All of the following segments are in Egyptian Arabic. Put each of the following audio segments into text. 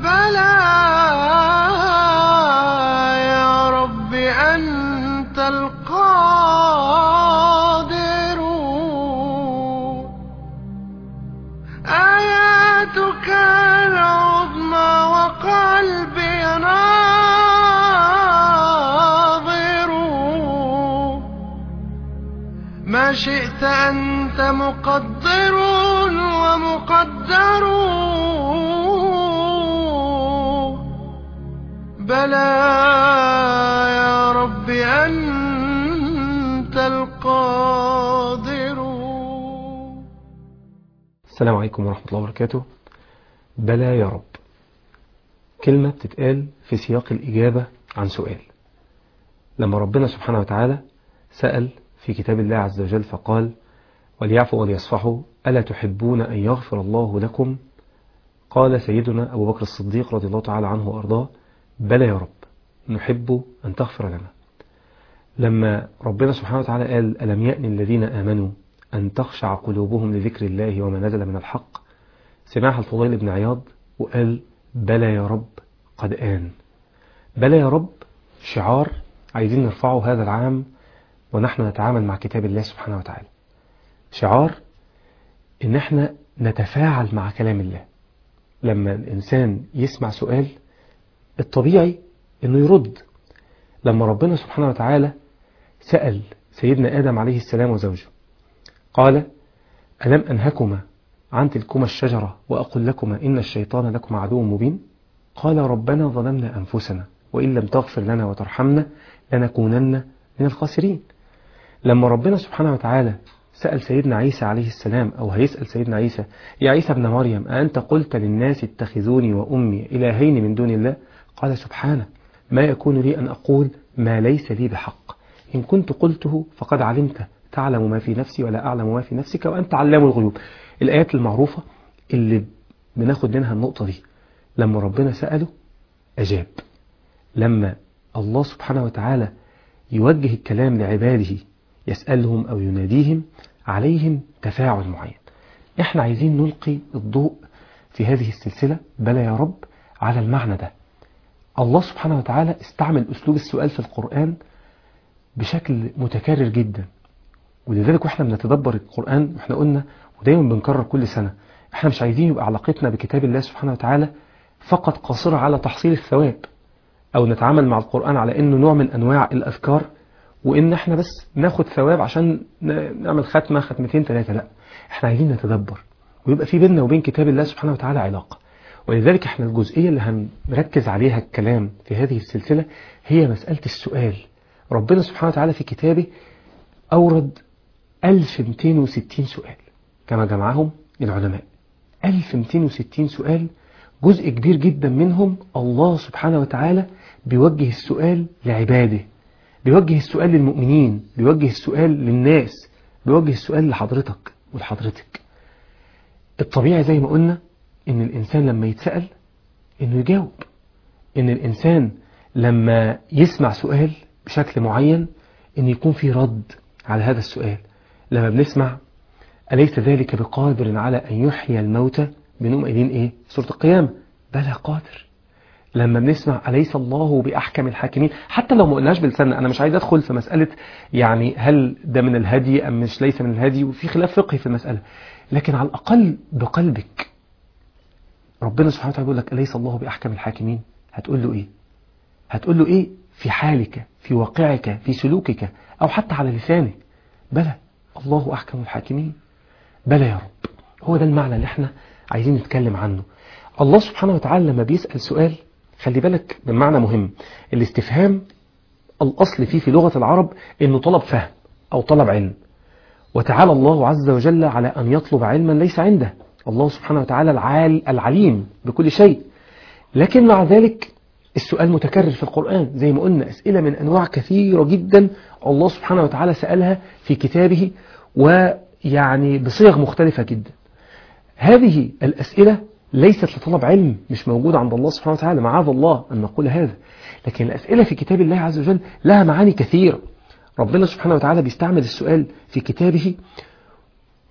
بلى يا رب أنت القادر آياتك العظمى وقلبي ناظر ما شئت أنت مقدر ومقدر بلى يا رب أنت القادر السلام عليكم ورحمة الله وبركاته بلى يا رب كلمة بتتقال في سياق الإجابة عن سؤال لما ربنا سبحانه وتعالى سأل في كتاب الله عز وجل فقال وليعفوا وليصفحوا ألا تحبون أن يغفر الله لكم قال سيدنا أبو بكر الصديق رضي الله تعالى عنه وأرضاه بلى يا رب نحب أن تغفر لنا لما ربنا سبحانه وتعالى قال ألم يأن الذين آمنوا أن تخشع قلوبهم لذكر الله وما نزل من الحق سمعها الفضيل بن عياض وقال بلى يا رب قد آن بلى يا رب شعار عايزين نرفعه هذا العام ونحن نتعامل مع كتاب الله سبحانه وتعالى شعار ان احنا نتفاعل مع كلام الله لما الانسان يسمع سؤال الطبيعي انه يرد لما ربنا سبحانه وتعالى سأل سيدنا آدم عليه السلام وزوجه قال ألم أنهكما عن تلكما الشجرة وأقول لكما إن الشيطان لكما عدو مبين قال ربنا ظلمنا أنفسنا وإن لم تغفر لنا وترحمنا لنكونن من الخاسرين لما ربنا سبحانه وتعالى سأل سيدنا عيسى عليه السلام أو هيسأل سيدنا عيسى يا عيسى ابن مريم أأنت قلت للناس اتخذوني وأمي إلهين من دون الله قال سبحانك ما يكون لي أن أقول ما ليس لي بحق إن كنت قلته فقد علمت تعلم ما في نفسي ولا أعلم ما في نفسك وأنت علام الغيوب الآيات المعروفة اللي بناخد منها النقطة دي لما ربنا سأله أجاب لما الله سبحانه وتعالى يوجه الكلام لعباده يسألهم أو يناديهم عليهم تفاعل معين احنا عايزين نلقي الضوء في هذه السلسلة بلى يا رب على المعنى ده الله سبحانه وتعالى استعمل أسلوب السؤال في القرآن بشكل متكرر جدا ولذلك واحنا بنتدبر القرآن واحنا قلنا ودايما بنكرر كل سنة احنا مش عايزين يبقى علاقتنا بكتاب الله سبحانه وتعالى فقط قاصرة على تحصيل الثواب او نتعامل مع القرآن على انه نوع من انواع الاذكار وان احنا بس ناخد ثواب عشان نعمل ختمة ختمتين ثلاثة لا احنا عايزين نتدبر ويبقى في بيننا وبين كتاب الله سبحانه وتعالى علاقة ولذلك احنا الجزئية اللي هنركز عليها الكلام في هذه السلسلة هي مسألة السؤال ربنا سبحانه وتعالى في كتابه أورد 1260 سؤال كما جمعهم العلماء 1260 سؤال جزء كبير جدا منهم الله سبحانه وتعالى بيوجه السؤال لعباده بيوجه السؤال للمؤمنين بيوجه السؤال للناس بيوجه السؤال لحضرتك ولحضرتك الطبيعي زي ما قلنا ان الانسان لما يتسأل انه يجاوب ان الانسان لما يسمع سؤال بشكل معين ان يكون في رد على هذا السؤال لما بنسمع أليس ذلك بقادر على أن يحيي الموتى بنقوم قايلين إيه سورة القيامة بلى قادر لما بنسمع أليس الله بأحكم الحاكمين حتى لو ما قلناش بلساننا أنا مش عايز أدخل في مسألة يعني هل ده من الهدي أم مش ليس من الهدي وفي خلاف فقهي في المسألة لكن على الأقل بقلبك ربنا سبحانه وتعالى يقول لك أليس الله بأحكم الحاكمين هتقول له إيه هتقول له إيه في حالك في واقعك في سلوكك أو حتى على لسانك بلى الله أحكم الحاكمين بلى يا رب هو ده المعنى اللي احنا عايزين نتكلم عنه الله سبحانه وتعالى لما بيسأل سؤال خلي بالك بمعنى مهم الاستفهام الأصل فيه في لغة العرب انه طلب فهم أو طلب علم وتعالى الله عز وجل على أن يطلب علما ليس عنده الله سبحانه وتعالى العال العليم بكل شيء لكن مع ذلك السؤال متكرر في القرآن زي ما قلنا أسئلة من أنواع كثيرة جدا الله سبحانه وتعالى سألها في كتابه ويعني بصيغ مختلفة جدا هذه الأسئلة ليست لطلب علم مش موجودة عند الله سبحانه وتعالى معاذ الله أن نقول هذا لكن الأسئلة في كتاب الله عز وجل لها معاني كثيرة ربنا سبحانه وتعالى بيستعمل السؤال في كتابه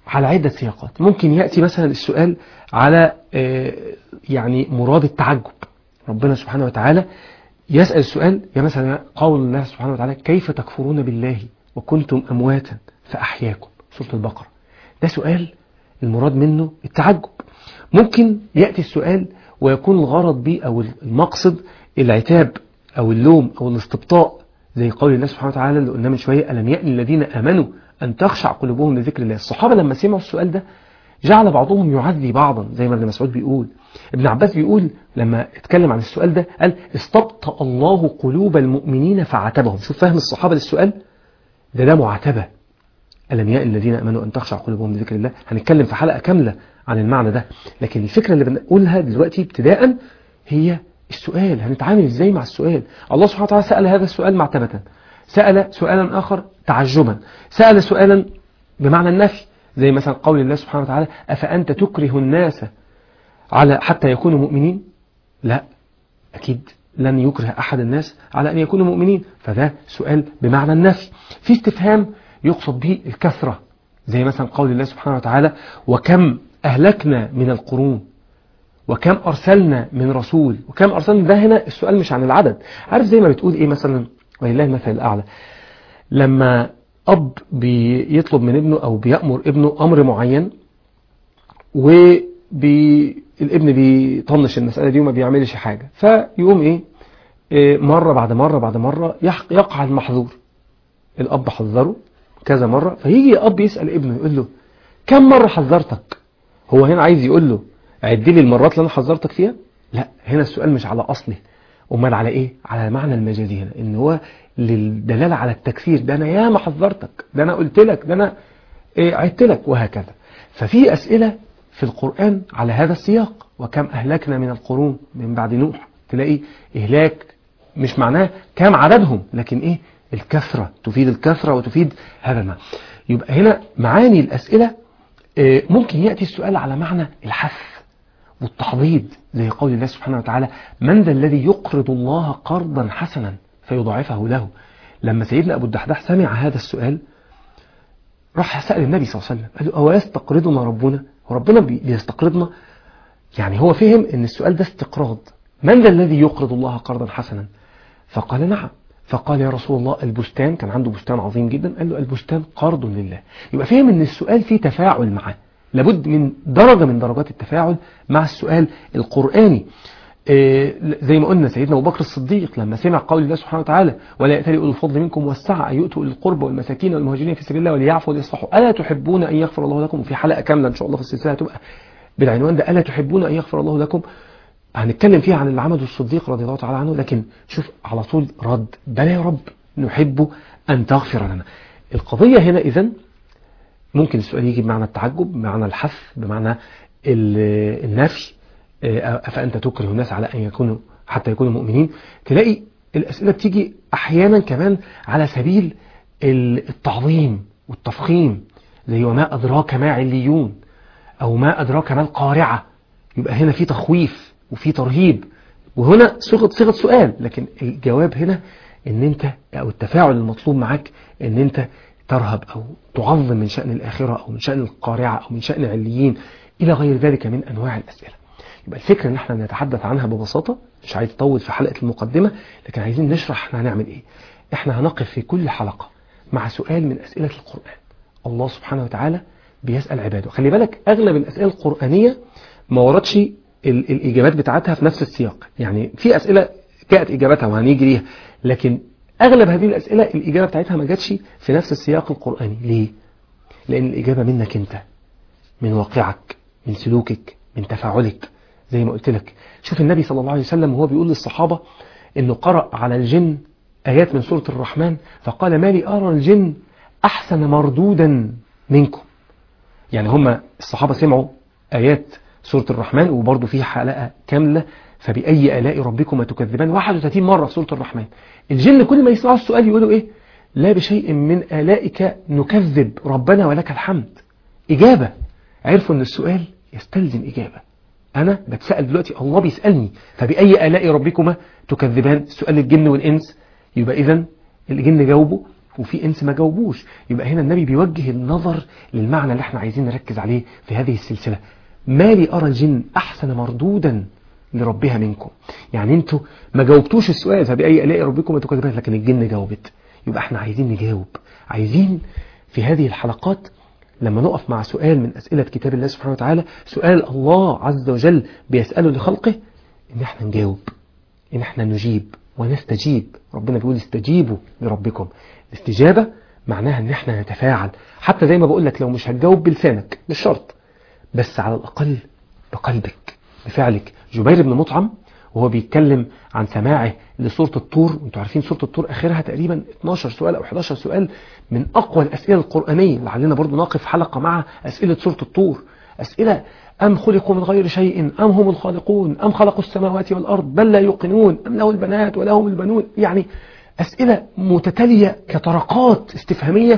على عدة سياقات ممكن يأتي مثلا السؤال على آه، يعني مراد التعجب ربنا سبحانه وتعالى يسأل السؤال يا مثلا قول الله سبحانه وتعالى كيف تكفرون بالله وكنتم أمواتا فأحياكم سورة البقرة ده سؤال المراد منه التعجب ممكن يأتي السؤال ويكون الغرض به أو المقصد العتاب أو اللوم أو الاستبطاء زي قول الله سبحانه وتعالى اللي قلنا من شوية ألم يأن الذين آمنوا أن تخشع قلوبهم لذكر الله الصحابة لما سمعوا السؤال ده جعل بعضهم يعزي بعضا زي ما ابن مسعود بيقول ابن عباس بيقول لما اتكلم عن السؤال ده قال استبطأ الله قلوب المؤمنين فعاتبهم شوف فهم الصحابة للسؤال ده ده معاتبة ألم يأن الذين أمنوا أن تخشع قلوبهم لذكر الله هنتكلم في حلقة كاملة عن المعنى ده لكن الفكرة اللي بنقولها دلوقتي ابتداء هي السؤال هنتعامل ازاي مع السؤال الله سبحانه وتعالى سأل هذا السؤال معتبة سأل سؤالا آخر تعجبا سأل سؤالا بمعنى النفي زي مثلا قول الله سبحانه وتعالى أفأنت تكره الناس على حتى يكونوا مؤمنين لا أكيد لن يكره أحد الناس على أن يكونوا مؤمنين فده سؤال بمعنى النفي في استفهام يقصد به الكثرة زي مثلا قول الله سبحانه وتعالى وكم أهلكنا من القرون وكم أرسلنا من رسول وكم أرسلنا ده هنا السؤال مش عن العدد عارف زي ما بتقول إيه مثلا ولله المثل الأعلى لما أب بيطلب من ابنه أو بيأمر ابنه أمر معين والابن بيطنش المسألة دي وما بيعملش حاجة فيقوم إيه إيه، مرة بعد مرة بعد مرة يح- يقع المحظور الأب حذره كذا مرة فيجي أب يسأل ابنه يقول له كم مرة حذرتك هو هنا عايز يقول له عد لي المرات اللي أنا حذرتك فيها لا هنا السؤال مش على أصله أمال على إيه على المعنى المجازي هنا إن هو للدلالة على التكثير ده أنا ياما حذرتك ده أنا قلت لك ده أنا إيه عدت لك وهكذا ففي أسئلة في القرآن على هذا السياق وكم أهلكنا من القرون من بعد نوح تلاقي إهلاك مش معناه كام عددهم لكن إيه الكثرة تفيد الكثرة وتفيد هذا المعنى يبقى هنا معاني الأسئلة آه، ممكن يأتي السؤال على معنى الحث والتحضيض زي قول الله سبحانه وتعالى من ذا الذي يقرض الله قرضا حسنا فيضاعفه له لما سيدنا أبو الدحداح سمع هذا السؤال راح سأل النبي صلى الله عليه وسلم قال له أو يستقرضنا ربنا وربنا بي- بيستقرضنا يعني هو فهم ان السؤال ده استقراض من ذا الذي يقرض الله قرضا حسنا فقال نعم فقال يا رسول الله البستان كان عنده بستان عظيم جدا قال له البستان قرض لله يبقى فهم ان السؤال فيه تفاعل معاه لابد من درجة من درجات التفاعل مع السؤال القرآني إيه، زي ما قلنا سيدنا أبو بكر الصديق لما سمع قول الله سبحانه وتعالى ولا يأتي أولو الفضل منكم والسعة أن يؤتوا أولي القربى والمساكين والمهاجرين في سبيل الله وليعفوا وليصفحوا ألا تحبون أن يغفر الله لكم وفي حلقة كاملة إن شاء الله في السلسلة هتبقى بالعنوان ده ألا تحبون أن يغفر الله لكم هنتكلم فيها عن اللي عمله الصديق رضي الله تعالى عنه لكن شوف على طول رد بلى يا رب نحب أن تغفر لنا القضية هنا إذن ممكن السؤال يجي بمعنى التعجب بمعنى الحث بمعنى ال- النفي آه، أفأنت تكره الناس على أن يكونوا حتى يكونوا مؤمنين تلاقي الأسئلة بتيجي أحيانا كمان على سبيل ال- التعظيم والتفخيم زي وما أدراك ما عليون أو ما أدراك ما القارعة يبقى هنا في تخويف وفي ترهيب وهنا صيغة صيغة سؤال لكن الجواب هنا ان انت او التفاعل المطلوب معاك ان انت ترهب او تعظم من شأن الآخرة او من شأن القارعة او من شأن عليين الى غير ذلك من انواع الأسئلة يبقى الفكرة ان احنا نتحدث عنها ببساطة مش عايز اطول في حلقة المقدمة لكن عايزين نشرح احنا هنعمل ايه احنا هنقف في كل حلقة مع سؤال من أسئلة القرآن الله سبحانه وتعالى بيسأل عباده خلي بالك أغلب الأسئلة القرآنية ما وردش ال- الإجابات بتاعتها في نفس السياق يعني في أسئلة جاءت إجابتها وهنيجي ليها لكن أغلب هذه الأسئلة الإجابة بتاعتها ما جاتش في نفس السياق القرآني ليه؟ لأن الإجابة منك أنت من واقعك من سلوكك من تفاعلك زي ما قلت لك شوف النبي صلى الله عليه وسلم وهو بيقول للصحابة انه قرأ على الجن آيات من سورة الرحمن فقال ما لي أرى الجن أحسن مردودا منكم يعني هم الصحابة سمعوا آيات سورة الرحمن وبرضه في حلقة كاملة فبأي آلاء ربكما تكذبان 31 مرة في سورة الرحمن الجن كل ما يسمعوا السؤال يقولوا إيه لا بشيء من آلائك نكذب ربنا ولك الحمد إجابة عرفوا أن السؤال يستلزم إجابة أنا بتسأل دلوقتي الله بيسألني فبأي آلاء ربكما تكذبان سؤال الجن والإنس يبقى إذن الجن جاوبوا وفي انس ما جاوبوش يبقى هنا النبي بيوجه النظر للمعنى اللي احنا عايزين نركز عليه في هذه السلسلة ما لي أرى الجن أحسن مردودا لربها منكم يعني انتوا ما جاوبتوش السؤال فبأي آلاء ربكم تكذبان لكن الجن جاوبت يبقى احنا عايزين نجاوب عايزين في هذه الحلقات لما نقف مع سؤال من أسئلة كتاب الله سبحانه وتعالى سؤال الله عز وجل بيسأله لخلقه ان احنا نجاوب ان احنا نجيب ونستجيب ربنا بيقول استجيبوا لربكم الاستجابة معناها ان احنا نتفاعل حتى زي ما بقول لك لو مش هتجاوب بلسانك مش شرط بس على الأقل بقلبك بفعلك جبير بن مطعم وهو بيتكلم عن سماعه لسورة الطور وانتوا عارفين سورة الطور آخرها تقريبا 12 سؤال أو 11 سؤال من أقوى الأسئلة القرآنية لعلنا برضو نقف حلقة مع أسئلة سورة الطور أسئلة أم خلقوا من غير شيء أم هم الخالقون أم خلقوا السماوات والأرض بل لا يوقنون أم له البنات ولهم البنون يعني أسئلة متتالية كطرقات استفهامية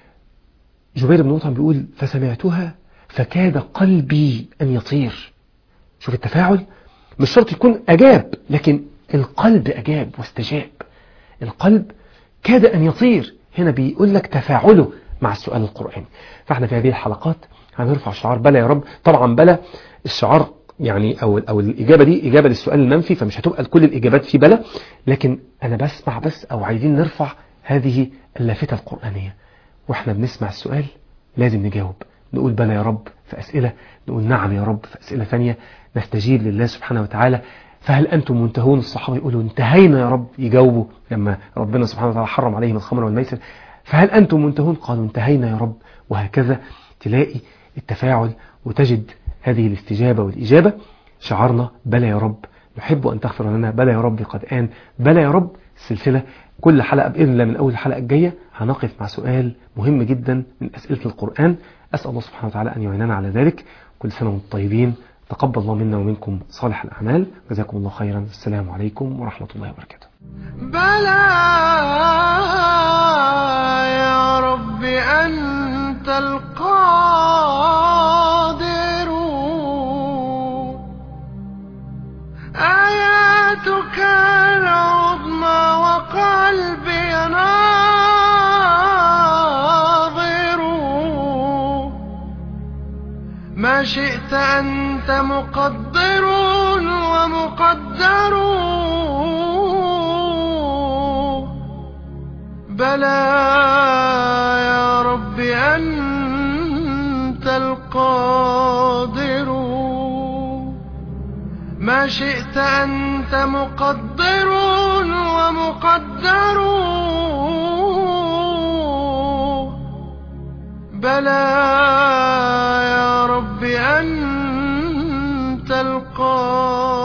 جبير بن مطعم بيقول فسمعتها فكاد قلبي أن يطير شوف التفاعل مش شرط يكون أجاب لكن القلب أجاب واستجاب القلب كاد أن يطير هنا بيقول لك تفاعله مع السؤال القرآني فاحنا في هذه الحلقات هنرفع شعار بلا يا رب طبعا بلا الشعار يعني أو, أو الإجابة دي إجابة للسؤال المنفي فمش هتبقى كل الإجابات في بلا لكن أنا بسمع بس أو عايزين نرفع هذه اللافتة القرآنية وإحنا بنسمع السؤال لازم نجاوب نقول بلى يا رب في أسئلة نقول نعم يا رب في أسئلة ثانية نستجيب لله سبحانه وتعالى فهل أنتم منتهون الصحابة يقولوا انتهينا يا رب يجاوبوا لما ربنا سبحانه وتعالى حرم عليهم الخمر والميسر فهل أنتم منتهون قالوا انتهينا يا رب وهكذا تلاقي التفاعل وتجد هذه الاستجابة والإجابة شعارنا بلى يا رب نحب أن تغفر لنا بلى يا رب قد آن بلى يا رب السلسلة كل حلقة بإذن الله من أول الحلقة الجاية هنقف مع سؤال مهم جدا من أسئلة القرآن أسأل الله سبحانه وتعالى أن يعيننا على ذلك كل سنة وانتم طيبين تقبل الله منا ومنكم صالح الأعمال جزاكم الله خيرا السلام عليكم ورحمة الله وبركاته بلى يا رب أنت القادر آياتك العظمى وقلبي ناظر ما شئت أنت مقدر ومقدر بلى يا رب أنت القادر ما شئت أنت مقدر ومقدر بلى يا رب أنت القادر